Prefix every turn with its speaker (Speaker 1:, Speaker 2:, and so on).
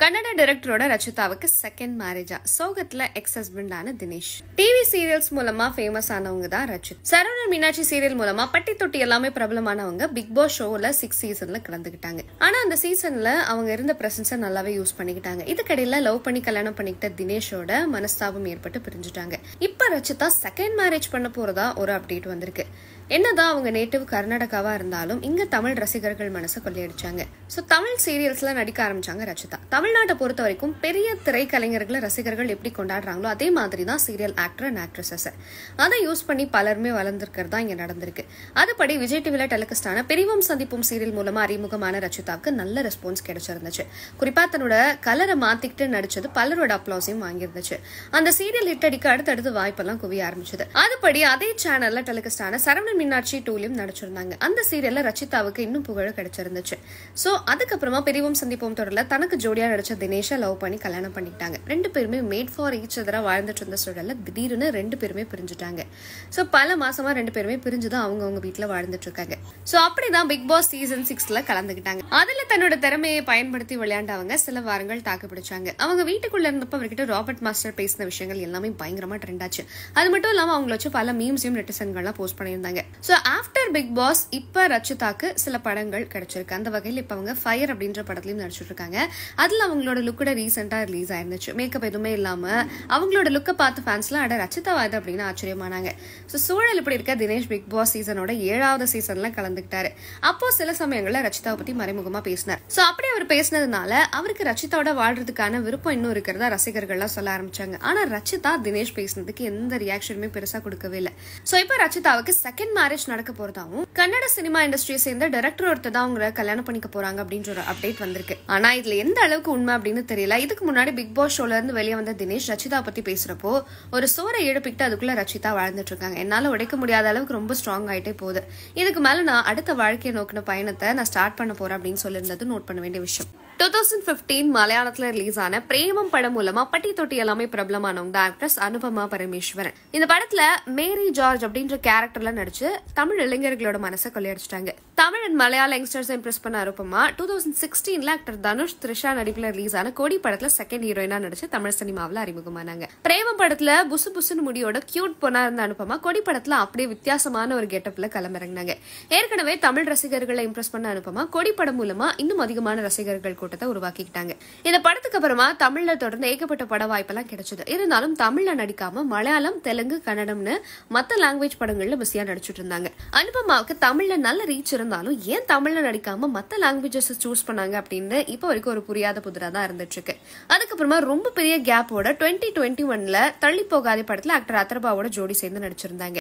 Speaker 1: கன்னட டைரக்டரோட ரச்சிதாவுக்கு செகண்ட் மேரேஜா சோகத்துல எக்ஸ் ஹஸ்பண்டான தினேஷ் டிவி சீரியல்ஸ் மூலமா ஃபேமஸ் ஆனவங்க தான் ரச்சித் சரவணன் மீனாட்சி சீரியல் மூலமா பட்டி தொட்டி எல்லாமே பிரபலமானவங்க பிக் பாஸ் ஷோல சிக்ஸ் சீசன்ல கலந்துக்கிட்டாங்க ஆனா அந்த சீசன்ல அவங்க இருந்த பிரசன்ஸை நல்லாவே யூஸ் பண்ணிக்கிட்டாங்க இதுக்கடையில லவ் பண்ணி கல்யாணம் பண்ணிக்கிட்ட தினேஷோட மனஸ்தாபம் ஏற்பட்டு பிரிஞ்சுட்டாங்க இப்ப ரச்சிதா செகண்ட் மேரேஜ் பண்ண போறதா ஒரு அப்டேட் வந்திருக்கு என்னதான் அவங்க நேட்டிவ் கர்நாடகாவா இருந்தாலும் இங்க தமிழ் ரசிகர்கள் மனசை கொள்ளையடிச்சாங்க சோ தமிழ் சீரியல்ஸ்ல நடிக்க ஆரம்பிச்சாங்க ரச்சிதா தமிழ்நாட்டை பொறுத்த வரைக்கும் பெரிய திரைக்கலைஞர்களை ரசிகர்கள் எப்படி கொண்டாடுறாங்களோ அதே மாதிரி தான் சீரியல் ஆக்டர் அண்ட் ஆக்ட்ரஸஸ் அதை யூஸ் பண்ணி பலருமே வளர்ந்துருக்கிறது தான் இங்க நடந்திருக்கு அதுபடி விஜய் டிவில டெலிகாஸ்டான பிரிவும் சந்திப்பும் சீரியல் மூலமா அறிமுகமான ரச்சிதாவுக்கு நல்ல ரெஸ்பான்ஸ் கிடைச்சிருந்துச்சு குறிப்பா தன்னோட கலரை மாத்திக்கிட்டு நடிச்சது பலரோட அப்ளாஸையும் வாங்கியிருந்துச்சு அந்த சீரியல் ஹிட் அடிக்க அடுத்தடுத்து வாய்ப்பெல்லாம் குவிய ஆரம்பிச்சது அதுபடி அதே சேனல்ல டெலிகாஸ்டான சரவணன் மீனாட்சி டூலையும் நடிச்சிருந்தாங்க அந்த சீரியல்ல ரச்சிதாவுக்கு இன்னும் புகழ கிடைச்சிருந்துச்சு சோ அதுக்கப்புறமா பிரிவும் சந்திப்போம் தொடர்ல தனக்கு ஜோடியா நடிச்ச தினேஷை லவ் பண்ணி கல்யாணம் பண்ணிக்கிட்டாங்க ரெண்டு பேருமே மேட் ஃபார் ஈச் அதரா வாழ்ந்துட்டு இருந்த சூழல்ல திடீர்னு ரெண்டு பேருமே பிரிஞ்சுட்டாங்க சோ பல மாசமா ரெண்டு பேருமே பிரிஞ்சுதான் அவங்க அவங்க வீட்டுல வாழ்ந்துட்டு இருக்காங்க சோ அப்படிதான் பிக் பாஸ் சீசன் சிக்ஸ்ல கலந்துக்கிட்டாங்க அதுல தன்னோட திறமையை பயன்படுத்தி விளையாண்டவங்க சில வாரங்கள் தாக்கு பிடிச்சாங்க அவங்க வீட்டுக்குள்ள இருந்தப்ப அவர்கிட்ட ராபர்ட் மாஸ்டர் பேசின விஷயங்கள் எல்லாமே பயங்கரமா ட்ரெண்ட் ஆச்சு அது மட்டும் இல்லாம அவங்கள வச்சு பல மீம்ஸையும் நெட்டிசன்கள்லாம் போஸ்ட் பண்ணியிருந்தாங்க சோ ஆஃப்டர் பிக் பாஸ் இப்ப ரச்சிதாக்கு சில படங்கள் கிடைச்சிருக்கு அந்த வகையில் இப்ப அவங்க ஃபயர் அப்படின்ற படத்துலயும் நடிச்சிட்டு இருக்காங்க அதுல அவங்களோட லுக்கோட ரீசெண்டா ரிலீஸ் ஆயிருந்துச்சு மேக்கப் எதுவுமே இல்லாம அவங்களோட லுக்கை பார்த்து ஃபேன்ஸ்லாம் அட ரச்சிதா இது அப்படின்னு ஆச்சரியமானாங்க ஸோ சூழல் இப்படி இருக்க தினேஷ் பிக் பாஸ் சீசனோட ஏழாவது சீசன்ல கலந்துக்கிட்டாரு அப்போ சில சமயங்கள்ல ரச்சிதாவை பத்தி மறைமுகமா பேசினார் ஸோ அப்படி அவர் பேசினதுனால அவருக்கு ரச்சிதாவோட வாழ்றதுக்கான விருப்பம் இன்னும் இருக்கிறதா ரசிகர்கள்லாம் சொல்ல ஆரம்பிச்சாங்க ஆனா ரச்சிதா தினேஷ் பேசினதுக்கு எந்த ரியாக்ஷனுமே பெருசா கொடுக்கவே இல்லை ஸோ இப்போ ரச்சிதாவுக்கு செகண்ட் மேரேஜ் நடக்க போறதாவும் கன்னட சினிமா இண்டஸ்ட்ரியை சேர்ந்த டைரக்டர் ஒருத்தர் தான் அவங்க கல்யாணம் பண்ணிக்க போறாங்க அப்படின்ற ஒரு அப்டேட் வந்திருக்கு ஆனா இதுல எந்த அளவுக்கு உண்மை அப்படின்னு தெரியல இதுக்கு முன்னாடி பிக் பாஸ் ஷோல இருந்து வெளியே வந்த தினேஷ் ரச்சிதா பத்தி பேசுறப்போ ஒரு சோரை எழுப்பிக்கிட்டு அதுக்குள்ள ரச்சிதா வாழ்ந்துட்டு இருக்காங்க என்னால உடைக்க முடியாத அளவுக்கு ரொம்ப ஸ்ட்ராங் ஆயிட்டே போகுது இதுக்கு மேல நான் அடுத்த வாழ்க்கையை நோக்கின பயணத்தை நான் ஸ்டார்ட் பண்ண போறேன் அப்படின்னு சொல்லியிருந்தது நோட் பண்ண வேண்டிய விஷயம் டூ தௌசண்ட் பிப்டீன் மலையாளத்துல ரிலீஸ் ஆன பிரேமம் படம் மூலமா பட்டி தொட்டி எல்லாமே பிரபலமானவங்க ஆக்ட்ரஸ் அனுபமா பரமேஸ்வரன் இந்த படத்துல மேரி ஜார்ஜ் அப்படின்ற கேரக்டர்ல நடிச்சு தமிழ் இளைஞர்களோட மனசை கொள்ளையடிச்சிட்டாங்க தமிழ் அண்ட் மலையாள யங்ஸ்டர்ஸ் இம்ப்ரெஸ் பண்ண அனுபமா டூ தௌசண்ட் சிக்ஸ்டீன்ல ஆக்டர் தனுஷ் த்ரிஷா நடிப்புல ரிலீஸ் ஆன கோடி படத்துல செகண்ட் ஹீரோயினா நடிச்சு தமிழ் சினிமாவில் அறிமுகமானாங்க பிரேமம் படத்துல புசு புசுன்னு முடியோட கியூட் பொண்ணா இருந்த அனுபமா கொடி படத்துல அப்படியே வித்தியாசமான ஒரு கெட்டப்ல களமிறங்கினாங்க ஏற்கனவே தமிழ் ரசிகர்களை இம்ப்ரெஸ் பண்ண அனுபமா கொடி படம் மூலமா இன்னும் அதிகமான ரசிகர்கள் கூட்டத்தை உருவாக்கிக்கிட்டாங்க இந்த படத்துக்கு அப்புறமா தமிழ்ல தொடர்ந்து ஏகப்பட்ட பட வாய்ப்பெல்லாம் கிடைச்சது இருந்தாலும் தமிழ்ல நடிக்காம மலையாளம் தெலுங்கு கன்னடம்னு மத்த லாங்குவேஜ் படங்கள்ல பிஸியா நடிச்சிட்டு இருந்தாங்க அனுபமாவுக்கு தமிழ்ல நல்ல ரீச் இருந்தாலும் ஏன் தமிழ்ல நடிக்காம மத்த லாங்குவேஜஸ் சூஸ் பண்ணாங்க அப்படின்னு இப்போ வரைக்கும் ஒரு புரியாத புதிரா தான் இருந்துட்டு இருக்கு அதுக்கப்புறமா ரொம்ப பெரிய கேப்போட டுவெண்ட்டி டுவெண்ட்டி ஒன்ல தள்ளி போகாத படத்துல ஆக்டர் அத்தரபாவோட ஜோடி சேர்ந்து நடிச்சிருந்தாங்க